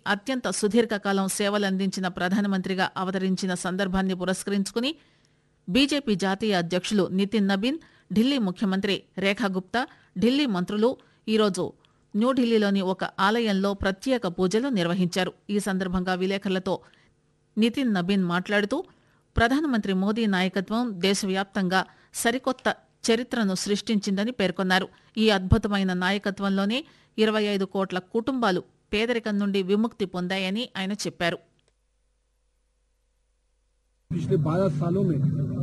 అత్యంత సుదీర్ఘకాలం సేవలందించిన ప్రధానమంత్రిగా అవతరించిన సందర్భాన్ని పురస్కరించుకుని బీజేపీ జాతీయ అధ్యక్షులు నితిన్ నబీన్ ఢిల్లీ ముఖ్యమంత్రి రేఖా గుప్తా ఢిల్లీ మంత్రులు ఈరోజు న్యూఢిల్లీలోని ఒక ఆలయంలో ప్రత్యేక పూజలు నిర్వహించారు ఈ సందర్భంగా విలేకరులతో నితిన్ నబీన్ మాట్లాడుతూ ప్రధానమంత్రి మోదీ నాయకత్వం దేశవ్యాప్తంగా సరికొత్త చరిత్రను సృష్టించిందని పేర్కొన్నారు ఈ అద్భుతమైన నాయకత్వంలోనే ఇరవై ఐదు కోట్ల కుటుంబాలు పేదరికం నుండి విముక్తి పొందాయని ఆయన చెప్పారు पिछले 12 सालों में